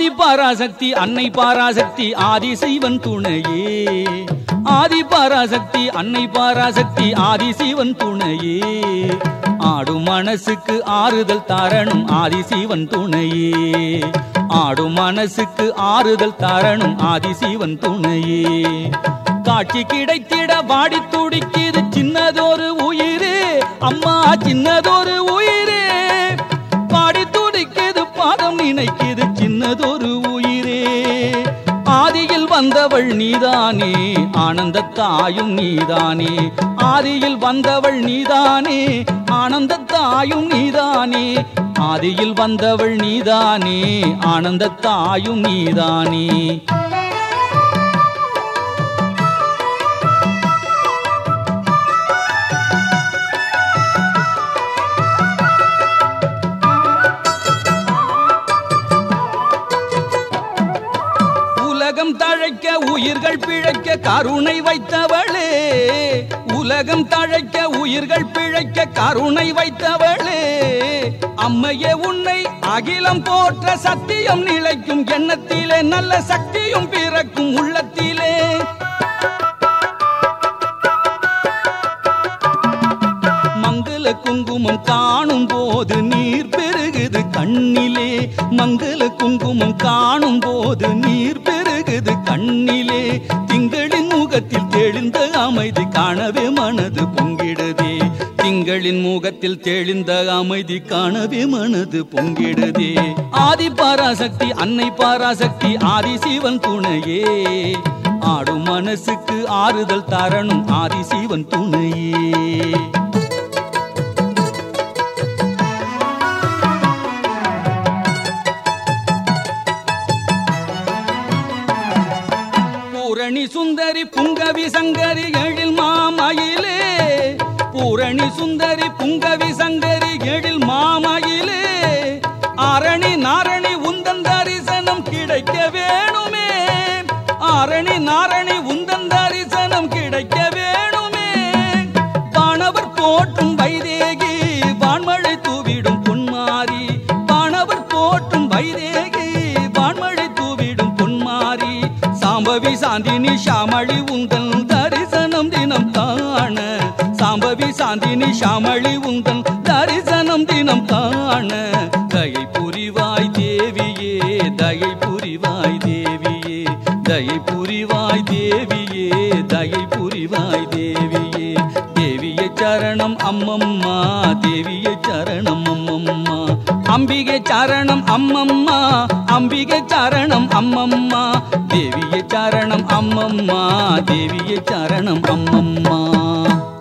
ஆதி பராசக்தி அன்னை பராசக்தி ஆதிசைவன் துணையே ஆதி பராசக்தி அன்னை பராசக்தி ஆதிசிவன் துணையே ஆடும் மனசுக்கு ஆறுதல் தாரணும் ஆதிசிவன் துணையே ஆடும் மனசுக்கு ஆறுதல் தாரணும் ஆதிசிவன் துணையே காட்சி கிடைத்திட வாடி துடிக்குது சின்னதொரு உயிரே அம்மா சின்னதொரு உயிரே பாடி துடிக்குது பாதம் நினைக்குது சின்னதொரு உயிரே ஆதியில் வந்தவள் நீதானே ஆனந்த தாயும் நீதானே ஆதியில் வந்தவள் நீதானே ஆனந்த தாயும் நீதானே ஆதியில் வந்தவள் நீதானே ஆனந்த தாயும் நீதானே உலகம் தழைக்க உயிர்கள் பிழைக்க கருணை வைத்தவளே உலகம் தழைக்க உயிர்கள் பிழைக்க கருணை வைத்தவளே அம்மையே உன்னை அகிலம் போற்ற சத்தியம் நிலைக்கும் எண்ணத்திலே நல்ல சக்தியும் பிறக்கும் உள்ளத்திலே மங்கள குங்குமம் காணும் போது நீர் பெருகுது கண்ணிலே மங்கள குங்குமம் காணும் போது நீர் பெருகுது கண்ணிலே திங்களின் முகத்தில் தெளிந்த அமைதி காணவே மனது பொங்கிடுதே திங்களின் முகத்தில் தெளிந்த அமைதி காணவே மனது பொங்கிடுதே ஆதி பராசக்தி அன்னை பராசக்தி ஆதிசிவன் துணையே ஆடும் மனசுக்கு ஆறுதல் தரணும் ஆதிசிவன் துணையே பூரணி சுந்தரி புங்கவி சங்கரி எழில் மாமயிலே பூரணி சுந்தரி புங்கவி சங்கரி எழில் மாமயிலே ஆரணி நாரணி உந்தன் தரிசனம் கிடைக்க வேணுமே ஆரணி நாரணி உந்தன் தரிசனம் கிடைக்க வேணுமே வானவர் போற்றும் வைதேகி வான்மழை தூவிடும் பொன்மாரி வானவர் போற்றும் வைதேகி வான்மழை தூவிடும் பொன்மாரி சாம்பவி சாந்தினி ஷாமளி உந்தன் தரிசனம் தினம் காண சாம்பவி சாந்தினி ஷாமளி உந்தன் தரிசனம் தினம் காண தயை புரிவாய் தேவியே தயை புரிவாய் தேவியே தயை புரிவாய் தேவியே தயை புரிவாய் தேவியே தேவிய சரணம் அம்மம்மா தேவிய சரணம் அம்மம்மா அம்பிகை சரணம் அம்மம்மா அம்பிகை சரணம் அம்மம்மா தேவிய சரணம் அம்மம்மா தேவிய சரணம் அம்மம்மா